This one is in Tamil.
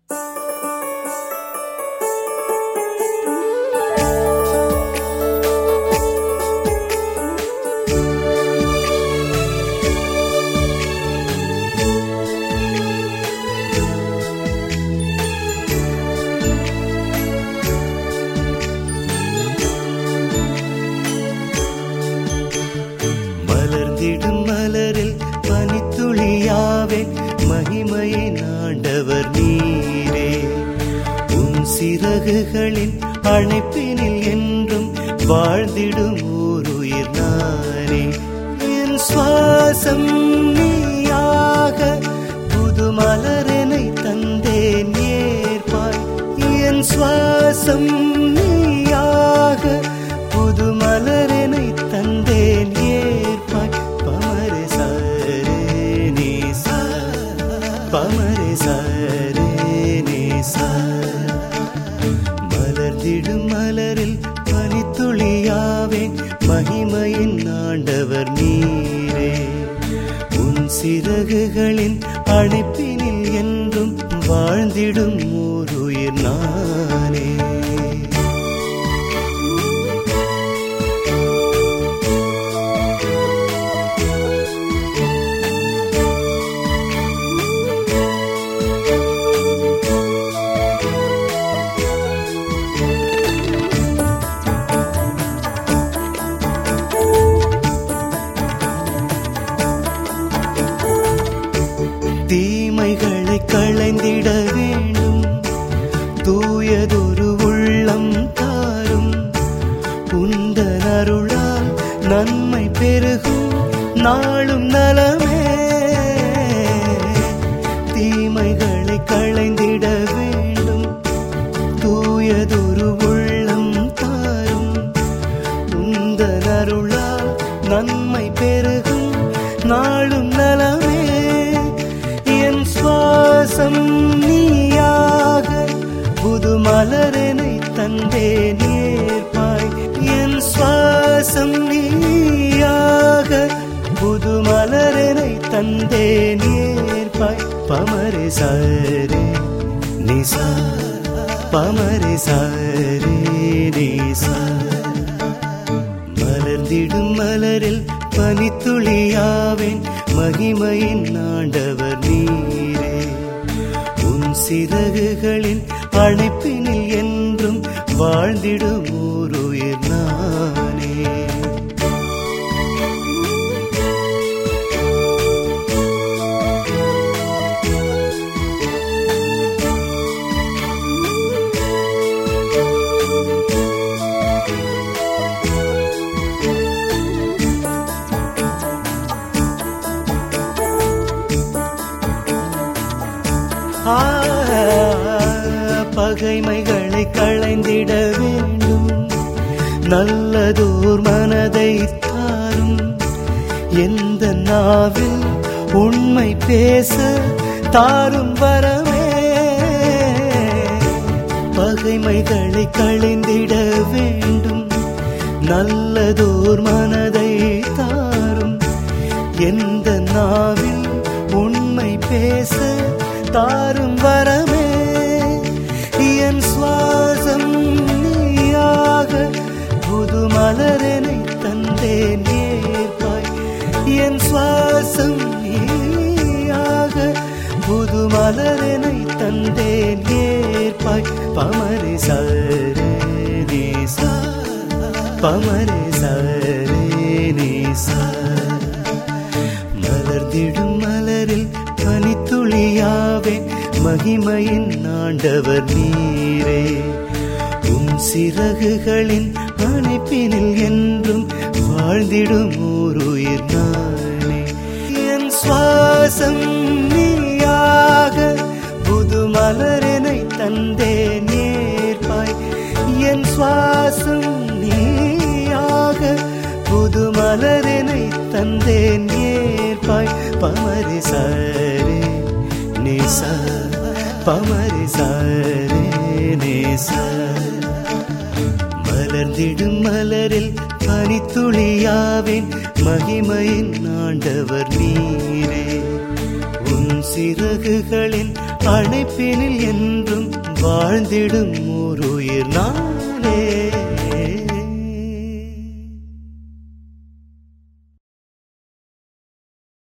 மலர்ந்திடும் மலரில் பனித்துளியாவேன் மகிமையை நாண்டவர் நீரே உன் சிறகுகளின் அணைப்பினில் என்றும் வாழ்ந்திடும் ஓருயிர் நானே என் சுவாசம் நீயாக புது மலரெனை தந்தேன் ஏற்பாய் என் சுவாசம் நீயாக புது மலரெனை தந்தேன் ஏற்பாய் பமரே சாரே நீ சா பமரே சாரே நீ சா மலர்ந்திடும் மலரில் பனித்துளியாவேன் மகிமையின் ஆண்டவர் நீரே உன் சிறகுகளின் அணைப்பினில் என்றும் வாழ்ந்திடும் ஓருயிர் நானே தீமைகளை களைந்திட வேண்டும் தூயதொரு உள்ளம் தாரும் உந்த அருளால் நன்மை பெருகும் நாளும் நலமே தீமைகளை களைந்திட வேண்டும் தூயதொரு உள்ளம் தாரும் உந்த அருளால் நன்மை பெருகும் நாளும் நலமே என் சுவாசம் நீயாக புது மலரெனை தந்தேன் ஏற்பாய் என் சுவாசம் நீயாக புது மலரெனை தந்தேன் ஏற்பாய் பமரே சாரே நிசா பமரே சாரே நிசா மலர்ந்திடும் மலரில் பனித்துளியாவேன் மகிமையின் ஆண்டவர் நீரே உன் சிறகுகளின் அணைப்பினில் என்றும் வாழ்ந்திடும் ஓருயிர் நானே ஆ, பகைமைகளை களைந்திட வேண்டும் நல்லதோர் மனதை தாரும் எந்த நாவில் உண்மை பேச தாரும் வரமே பகைமைகளை களைந்திட வேண்டும் நல்லதோர் மனதை தாரும் எந்த நாவில் உண்மை பேச தாரும் வரமே என் சுவாசம் நீயாக புது மலரெனை தந்தேன் ஏற்பாய் என் சுவாசம் நீயாக புது மலரெனை தந்தேன் ஏற்பாய் பமரி சரே நீசா பமரி சரே நீசா மலர்ந்திடும் மலரில் பனித்துளியாவேன் மகிமையின் ஆண்டவர் நீரே உன் சிறகுகளின் அணைப்பினில் என்றும் வாழ்ந்திடும் ஓருயிர் நானே என் சுவாசம் நீயாக புது மலரெனை தந்தேன் ஏற்பாய் என் சுவாசம் நீயாக புது மலரெனை தந்தேன் ஏற்பாய் பமரி சாரே நேசா பமரி சாரே நேசா மலர்ந்திடும் மலரில் பனித்துளியாவேன் மகிமையின் ஆண்டவர் நீரே உன் சிறகுகளின் அணைப்பினில் என்றும் வாழ்ந்திடும் ஒரு உயிர் நானே